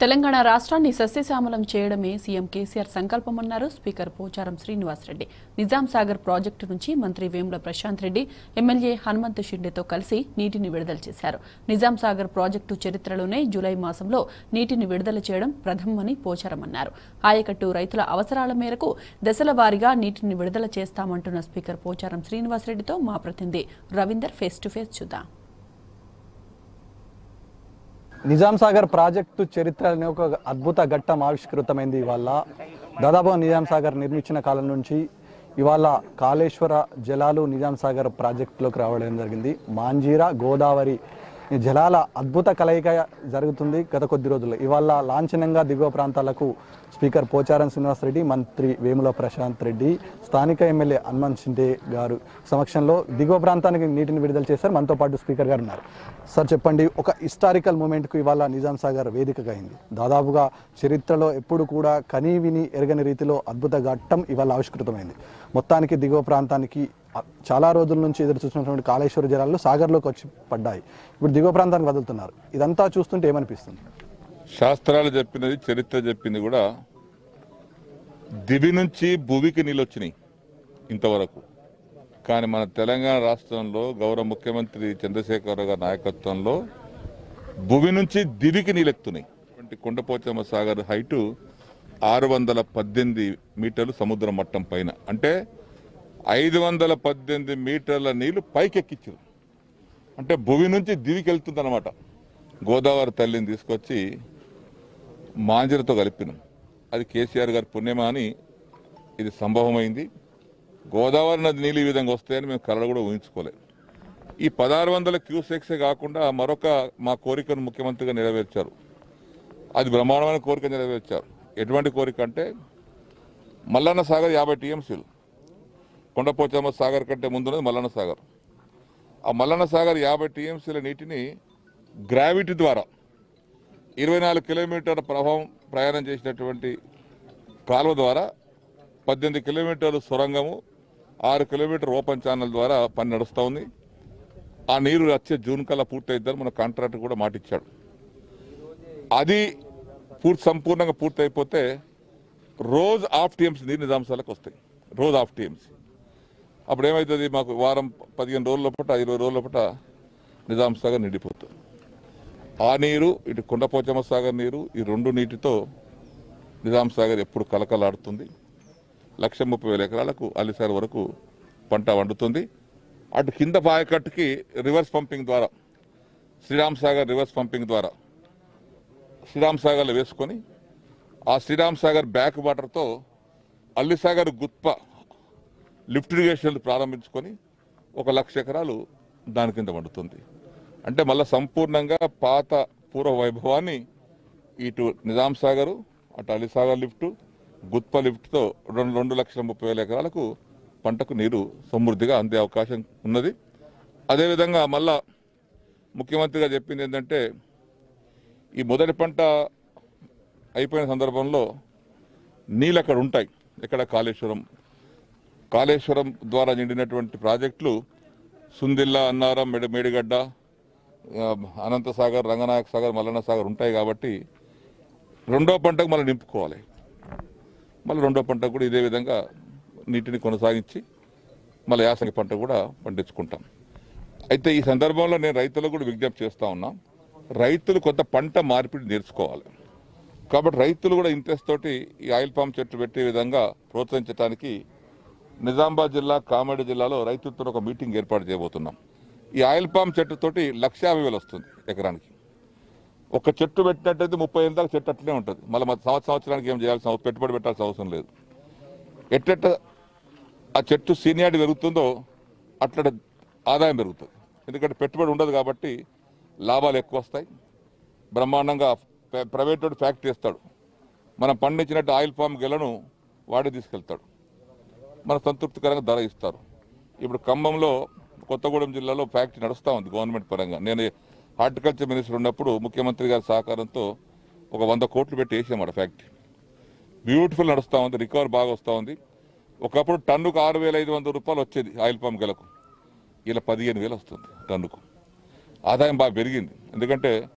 తెలంగాణ రాష్ట్రాన్ని సస్యశ్యామలం చేయడమే సీఎం కేసీఆర్ సంకల్పమన్నారు స్పీకర్ పోచారం శ్రీనివాసరెడ్డి నిజాం సాగర్ ప్రాజెక్టు నుంచి మంత్రి వేముల ప్రశాంత్ రెడ్డి ఎమ్మెల్యే హనుమంత్ షిండేతో కలిసి నీటిని విడుదల చేశారు నిజాం సాగర్ ప్రాజెక్టు చరిత్రలోనే జూలై మాసంలో నీటిని విడుదల చేయడం ప్రథమని పోచారం అన్నారు ఆయకట్టు రైతుల అవసరాల మేరకు దశల వారీగా నీటిని విడుదల చేస్తామంటున్న స్పీకర్ పోచారం శ్రీనివాసరెడ్డితో మా ప్రతినిధి రవీందర్ ఫేస్ టు ఫేస్ చూద్దాం నిజాం సాగర్ ప్రాజెక్టు చరిత్ర అనే ఒక అద్భుత ఘట్టం ఆవిష్కృతమైంది ఇవాళ దాదాపు నిజాం సాగర్ నిర్మించిన కాలం నుంచి ఇవాళ కాళేశ్వర జలాలు నిజాం సాగర్ ప్రాజెక్టులోకి రావడం జరిగింది మాంజీరా గోదావరి ఈ జలాల అద్భుత కలయిక జరుగుతుంది గత కొద్ది రోజుల్లో ఇవాళ లాంఛనంగా దిగువ ప్రాంతాలకు స్పీకర్ పోచారం శ్రీనివాసరెడ్డి మంత్రి వేముల ప్రశాంత్ రెడ్డి స్థానిక ఎమ్మెల్యే హనుమంత్ షిండే గారు సమక్షంలో దిగువ ప్రాంతానికి నీటిని విడుదల చేశారు మనతో పాటు స్పీకర్ గారు ఉన్నారు సార్ చెప్పండి ఒక హిస్టారికల్ మూమెంట్కు ఇవాళ నిజాం సాగర్ వేదికగా అయింది దాదాపుగా చరిత్రలో ఎప్పుడు కూడా కనీ విని ఎరగని రీతిలో అద్భుత ఘట్టం ఇవాళ ఆవిష్కృతమైంది మొత్తానికి దిగువ ప్రాంతానికి అ- చాలా రోజుల నుంచి ఎదురు చూసినటువంటి కాళేశ్వర జలాలు సాగర్లోకి వచ్చి పడ్డాయి ఇప్పుడు దిగువ ప్రాంతానికి వదులుతున్నారు ఇదంతా చూస్తుంటే ఏమనిపిస్తుంది శాస్త్రాలు చెప్పినది చరిత్ర చెప్పింది కూడా దివి నుంచి భూమికి నీళ్ళు వచ్చినాయి ఇంతవరకు కానీ మన తెలంగాణ రాష్ట్రంలో గౌరవ ముఖ్యమంత్రి చంద్రశేఖరరావు గారి నాయకత్వంలో భూమి నుంచి దివికి నీళ్ళెత్తున్నాయి అటువంటి కొండపోచమ్మ సాగర్ హైటు ఆరు వందల పద్దెనిమిది మీటర్లు సముద్ర మట్టం పైన అంటే ఐదు వందల పద్దెనిమిది మీటర్ల నీళ్లు పైకెక్కించారు అంటే భూమి నుంచి దివికి వెళ్తుంది అనమాట గోదావరి తల్లిని తీసుకొచ్చి మాంజరతో కలిపినాం అది కేసీఆర్ గారి పుణ్యమా అని ఇది సంభవమైంది గోదావరి నది నీళ్ళు ఈ విధంగా వస్తాయని మేము కళ కూడా ఊహించుకోలేదు ఈ పదహారు వందల క్యూసెక్సే కాకుండా మరొక మా కోరికను ముఖ్యమంత్రిగా నెరవేర్చారు అది బ్రహ్మాండమైన కోరిక నెరవేర్చారు ఎటువంటి కోరిక అంటే మల్లన్న సాగర్ యాభై టీఎంసీలు కొండపోచమ్మ సాగర్ కంటే ముందున్నది మల్లన్న సాగర్ ఆ మల్లన్న సాగర్ యాభై టీఎంసీల నీటిని గ్రావిటీ ద్వారా ఇరవై నాలుగు కిలోమీటర్ల ప్రభావం ప్రయాణం చేసినటువంటి కాలువ ద్వారా పద్దెనిమిది కిలోమీటర్లు సొరంగము ఆరు కిలోమీటర్ ఓపెన్ ఛానల్ ద్వారా పని నడుస్తూ ఉంది ఆ నీరు వచ్చే జూన్ కల్లా పూర్తయిద్దని మన కాంట్రాక్ట్ కూడా మాటిచ్చాడు అది పూర్తి సంపూర్ణంగా పూర్తి అయిపోతే రోజు హాఫ్ టీఎంసీ నీరు నిజాంశాలకు వస్తాయి రోజు హాఫ్ టీఎంసీ అప్పుడు ఏమవుతుంది మాకు వారం పదిహేను రోజుల లోపల ఇరవై రోజుల లోపల నిజాం సాగర్ నిండిపోతుంది ఆ నీరు ఇటు కొండపోచమ్మ సాగర్ నీరు ఈ రెండు నీటితో నిజాం సాగర్ ఎప్పుడు కలకలాడుతుంది లక్ష ముప్పై వేల ఎకరాలకు అలిసార్ వరకు పంట వండుతుంది అటు కింద పాయకట్టుకి రివర్స్ పంపింగ్ ద్వారా శ్రీరామ్ సాగర్ రివర్స్ పంపింగ్ ద్వారా శ్రీరామ్ సాగర్లో వేసుకొని ఆ శ్రీరామ్ సాగర్ బ్యాక్ వాటర్తో అల్లిసాగర్ గుత్ప లిఫ్ట్ ఇరిగేషన్ ప్రారంభించుకొని ఒక లక్ష ఎకరాలు దాని కింద వండుతుంది అంటే మళ్ళీ సంపూర్ణంగా పాత పూర్వ వైభవాన్ని ఇటు నిజాం సాగరు అటు అలీసాగర్ లిఫ్ట్ గుత్ప లిఫ్ట్తో రెండు రెండు లక్షల ముప్పై వేల ఎకరాలకు పంటకు నీరు సమృద్ధిగా అందే అవకాశం ఉన్నది అదేవిధంగా మళ్ళా ముఖ్యమంత్రిగా చెప్పింది ఏంటంటే ఈ మొదటి పంట అయిపోయిన సందర్భంలో నీళ్ళు అక్కడ ఉంటాయి ఎక్కడ కాళేశ్వరం కాళేశ్వరం ద్వారా నిండినటువంటి ప్రాజెక్టులు సుందిల్లా అన్నారం మెడ మేడిగడ్డ ఆ, అనంతసాగర్ రంగనాయక సాగర్ మల్లన్న సాగర్ ఉంటాయి కాబట్టి రెండో పంటకు మళ్ళీ నింపుకోవాలి మళ్ళీ రెండో పంటకు కూడా ఇదే విధంగా నీటిని కొనసాగించి మళ్ళీ యాసంగి పంట కూడా పండించుకుంటాం అయితే ఈ సందర్భంలో నేను రైతులకు కూడా విజ్ఞప్తి చేస్తా ఉన్నా రైతులు కొంత పంట మార్పిడి నేర్చుకోవాలి కాబట్టి రైతులు కూడా ఇంట్రెస్ట్ తోటి ఈ ఆయిల్ పామ్ చెట్టు పెట్టే విధంగా ప్రోత్సహించడానికి నిజామాబాద్ జిల్లా కామారెడ్డి జిల్లాలో రైతులతో ఒక మీటింగ్ ఏర్పాటు చేయబోతున్నాం ఈ ఆయిల్ పామ్ చెట్టు తోటి లక్ష యాభై వేలు వస్తుంది ఎకరానికి ఒక చెట్టు పెట్టినట్టయితే ముప్పై ఏళ్ళ దాకా చెట్టు అట్లనే ఉంటుంది మళ్ళీ మన సంవత్సరం సంవత్సరానికి ఏం చేయాల్సిన అవసరం- పెట్టుబడి పెట్టాల్సిన అవసరం లేదు ఎట్టెట్ట ఆ చెట్టు సీనియారిటీ పెరుగుతుందో అట్లా ఆదాయం పెరుగుతుంది ఎందుకంటే పెట్టుబడి ఉండదు కాబట్టి లాభాలు ఎక్కువ వస్తాయి బ్రహ్మాండంగా ప్ర- ప్రైవేట్ వాడు ఫ్యాక్టరీ ఇస్తాడు మనం పండించినట్టు ఆయిల్ పామ్ గెలను వాడే తీసుకెళ్తాడు మన సంతృప్తికరంగా ధర ఇస్తారు ఇప్పుడు ఖమ్మంలో కొత్తగూడెం జిల్లాలో ఫ్యాక్టరీ నడుస్తూ ఉంది గవర్నమెంట్ పరంగా నేను హార్టికల్చర్ మినిస్టర్ ఉన్నప్పుడు ముఖ్యమంత్రి గారి సహకారంతో ఒక వంద కోట్లు పెట్టి వేసామాట ఫ్యాక్టరీ బ్యూటిఫుల్ నడుస్తూ ఉంది రికవర్ బాగా వస్తూ ఉంది ఒకప్పుడు టన్నుకు ఆరు వేల ఐదు వందల రూపాయలు వచ్చేది ఆయిల్ పామ్ గెలకు ఇలా పదిహేను వేలు వస్తుంది టన్నుకు ఆదాయం బాగా పెరిగింది ఎందుకంటే